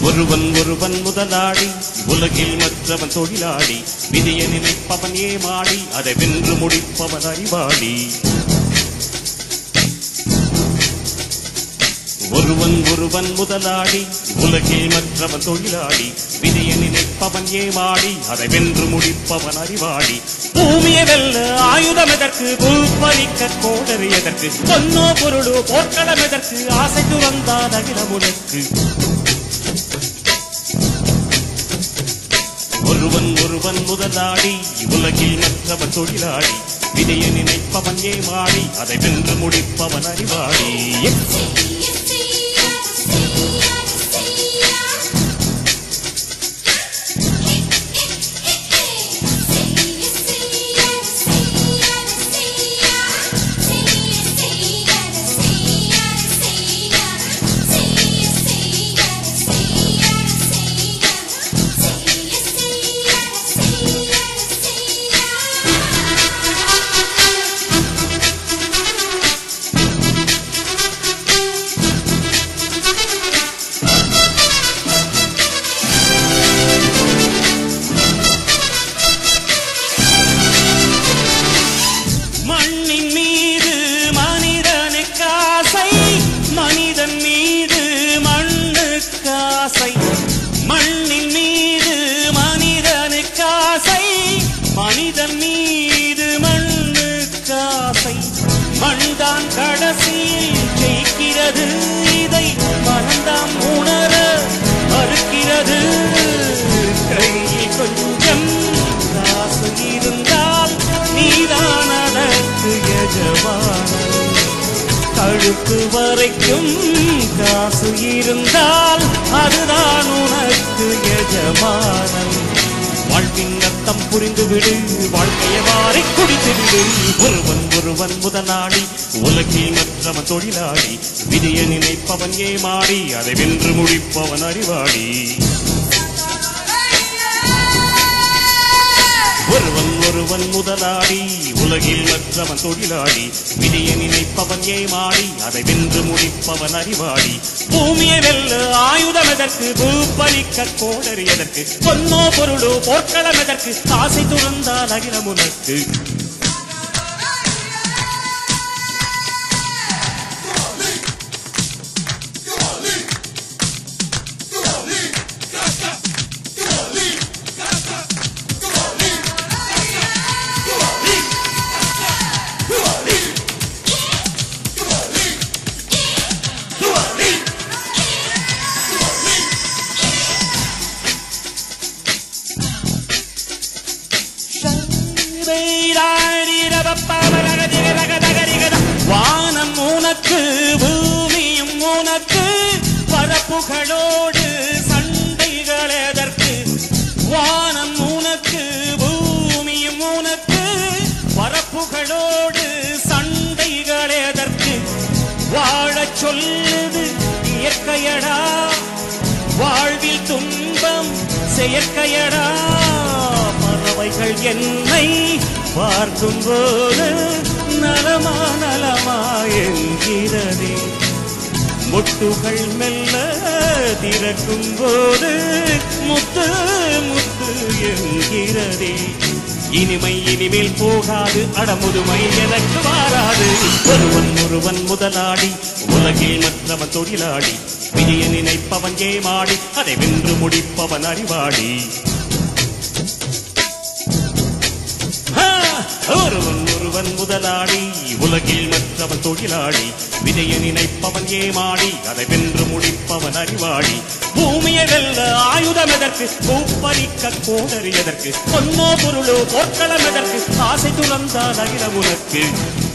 ஒருவன் ஒருவன் முதலாளி உலகில் மற்றவன் தொழிலாளி விதியை நினைப்பவன் ஏமாடி அதை வென்று முடிப்பவன் அறிவாளி ஒருவன் ஒருவன் முதலாளி உலகில் மற்றவன் தொழிலாளி விதியை நினைப்பவன் ஏமாடி அதை வென்று முடிப்பவன் அறிவாளி பூமியை வெல்ல ஆயுதம் எதற்கு பூப்பலிக்க கோடரி எதற்கு பொன்னோ பொருளோ போர்க்களம் எதற்கு ஆசை துறந்தால் அகிலம் உனக்கு ஒருவன் ஒருவன் முதலாளி உலகில் மற்றவன் தொழிலாளி விதியை நினைப்பவன் ஏமாடி அதை வென்று முடிப்பவன் அறிவாளி மண்ணின் மீது மனிதனுக்கு ஆசை மனிதன் மீது மண்ணுக்கு ஆசை மண்ணின் மீது மனிதனுக்கு ஆசை மனிதன் மீது மண்ணுக்கு ஆசை மண்தான் கடைசியில் ஜெயிக்கிறது இதை மனந்தாம் உணர மறுக்கிறது கையில் கொஞ்சம் காசு இருந்தால் நீதான் அதற்கு எஜமானன் கழுத்து வரைக்கும் காசு இருந்தால் அதுதான் உனக்கு எஜமானன் வாழ்வின் அர்த்தம் புரிந்துவிடு வாழ்க்கையை வாரி குடித்து விடு ஒருவன் ஒருவன் முதலாளி உலகில் மற்றவன் தொழிலாளி விதியை நினைப்பவன் ஏமாடி அதை வென்று முடிப்பவன் அறிவாளி ஒருவன் ஒருவன் முதலாளி உலகில் மற்றவன் தொழிலாளி விதியை நினைப்பவன் ஏமாடி அதை வென்று முடிப்பவன் அறிவாளி பூமியை வெல்ல ஆயுதம் எதற்கு பூப்பலிக்க கோடரி எதற்கு பொன்னோ பொருளோ போர்க்களம் எதற்கு ஆசை துறந்தால் அகிலம் உனக்கு வானம் உனக்கு பூமியும் உனக்கு பரப்புகளோடு சண்டைகள் எதற்கு வானம் உனக்கு பூமியும் உனக்கு பரப்புகளோடு சண்டைகள் எதற்கு வாழச் சொல்லுது இயற்கையடா வாழ்வில் துன்பம் செயற்கையடா பறவைகள் என்னை பார்க்கும்போது நலமா நலமா என்கிறதே மொட்டுகள் மெல்ல திறக்கும் போது முத்து முத்து என்கிறதே இனிமை இனிமேல் போகாது அடமுதுமை எனக்கு மாறாது ஒருவன் ஒருவன் முதலாளி உலகில் மற்றவன் தொழிலாளி விதியை நினைப்பவன் ஏமாடி அதை வென்று முடிப்பவன் அறிவாளி ஆ, ஒருவன் ஒருவன் முதலாளி உலகில் மற்றவன் தொழிலாளி விதையை நினைப்பவன் ஏமாடி அதை வென்று முடிப்பவன் அறிவாளி பூமியை வெல்ல ஆயுதம் எதற்கு பூப்பறிக்க கோடரி எதற்கு பொன்னோ பொருளோ போர்க்களம் எதற்கு ஆசை துறந்தால் அகில உனக்கு